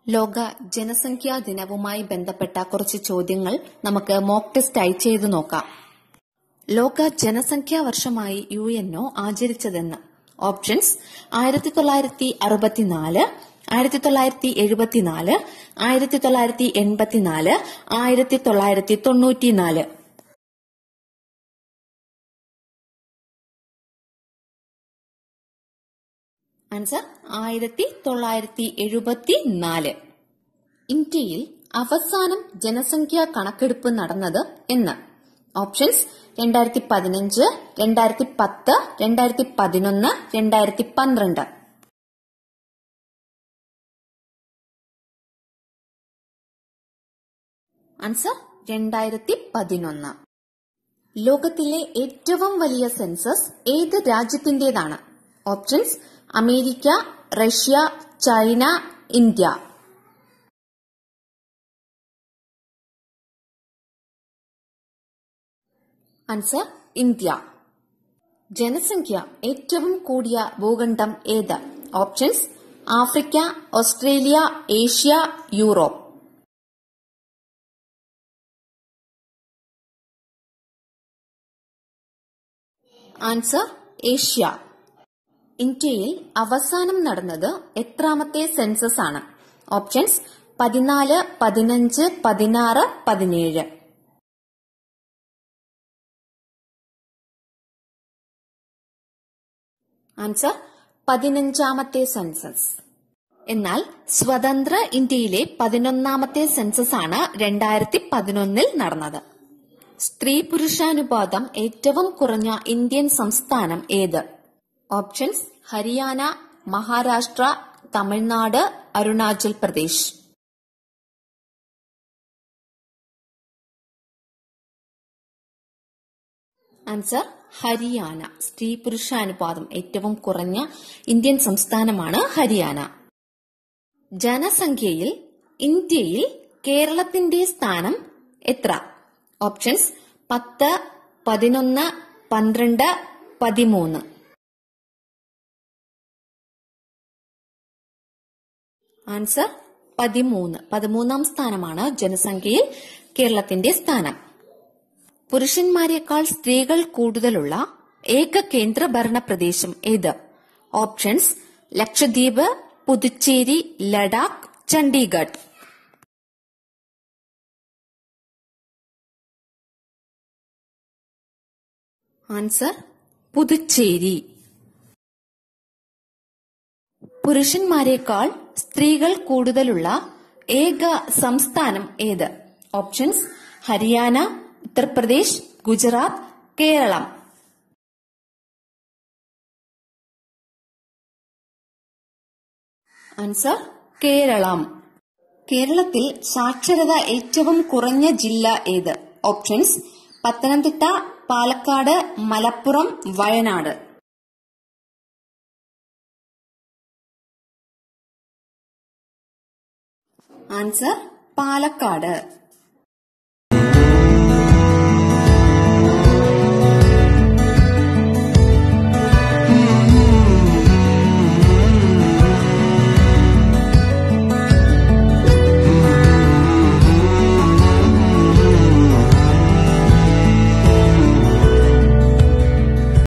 ലോക ജനസംഖ്യാ ദിനവുമായി ബന്ധപ്പെട്ട കുറച്ച് ചോദ്യങ്ങൾ നമുക്ക് മോക്ക് ടെസ്റ്റ് ആയി ചെയ്തു നോക്കാം ലോക ജനസംഖ്യാ വർഷമായി യു എൻ ഒ ആചരിച്ചതെന്ന് ഓപ്ഷൻസ് ആയിരത്തി തൊള്ളായിരത്തി അറുപത്തിനാല് ആയിരത്തി തൊള്ളായിരത്തി എഴുപത്തിനാല് ആയിരത്തി തൊള്ളായിരത്തി എൺപത്തിനാല് ആയിരത്തി തൊള്ളായിരത്തി തൊണ്ണൂറ്റിനാല് ആൻസർ ആയിരത്തി തൊള്ളായിരത്തി എഴുപത്തി നാല് ഇന്ത്യയിൽ അവസാനം ജനസംഖ്യാ കണക്കെടുപ്പ് നടന്നത് എന്ന് ഓപ്ഷൻസ് രണ്ടായിരത്തി പതിനഞ്ച് രണ്ടായിരത്തി പത്ത് രണ്ടായിരത്തി പതിനൊന്ന് രണ്ടായിരത്തി പന്ത്രണ്ട് ആൻസർ രണ്ടായിരത്തി പതിനൊന്ന് ലോകത്തിലെ ഏറ്റവും വലിയ സെൻസസ് ഏത് രാജ്യത്തിന്റേതാണ് options America Russia China India answer India ജനസംഖ്യ ഏറ്റവും കൂടിയ ഭൂഖണ്ഡം ഏത് options Africa Australia Asia Europe answer Asia ഇന്ത്യയിൽ അവസാനം നടന്നത് എത്രാമത്തെ സെൻസസ് ആണ് ഓപ്ഷൻസ് പതിനാല് പതിനഞ്ച് പതിനാറ് പതിനേഴ് ആൻസർ പതിനഞ്ചാമത്തെ സെൻസസ് എന്നാൽ സ്വതന്ത്ര ഇന്ത്യയിലെ പതിനൊന്നാമത്തെ സെൻസസ് ആണ് രണ്ടായിരത്തി പതിനൊന്നിൽ നടന്നത് സ്ത്രീ പുരുഷാനുപാതം ഏറ്റവും കുറഞ്ഞ ഇന്ത്യൻ സംസ്ഥാനം ഏത് ഓപ്ഷൻസ് ഹരിയാന മഹാരാഷ്ട്ര തമിഴ്നാട് അരുണാചൽ പ്രദേശ് ആൻസർ ഹരിയാന സ്ത്രീ പുരുഷാനുപാതം ഏറ്റവും കുറഞ്ഞ ഇന്ത്യൻ സംസ്ഥാനമാണ് ഹരിയാന ജനസംഖ്യയിൽ ഇന്ത്യയിൽ കേരളത്തിന്റെ സ്ഥാനം എത്ര ഓപ്ഷൻസ് പത്ത് പതിനൊന്ന് പന്ത്രണ്ട് പതിമൂന്ന് ആൻസർ പതിമൂന്ന് പതിമൂന്നാം സ്ഥാനമാണ് ജനസംഖ്യയിൽ കേരളത്തിന്റെ സ്ഥാനം പുരുഷന്മാരെക്കാൾ സ്ത്രീകൾ കൂടുതലുള്ള ഏക കേന്ദ്ര ഭരണ പ്രദേശം ഏത് ഓപ്ഷൻസ് ലക്ഷദ്വീപ് പുതുച്ചേരി ലഡാക്ക് ചണ്ഡീഗഡ് ആൻസർ പുതുച്ചേരി പുരുഷന്മാരെക്കാൾ സ്ത്രീകൾ കൂടുതലുള്ള ഏക സംസ്ഥാനം ഏത് ഓപ്ഷൻസ് ഹരിയാന ഉത്തർപ്രദേശ് ഗുജറാത്ത് കേരളം ആൻസർ കേരളം കേരളത്തിൽ സാക്ഷരത ഏറ്റവും കുറഞ്ഞ ജില്ല ഏത് ഓപ്ഷൻസ് പത്തനംതിട്ട പാലക്കാട് മലപ്പുറം വയനാട് ആൻസർ പാലക്കാട്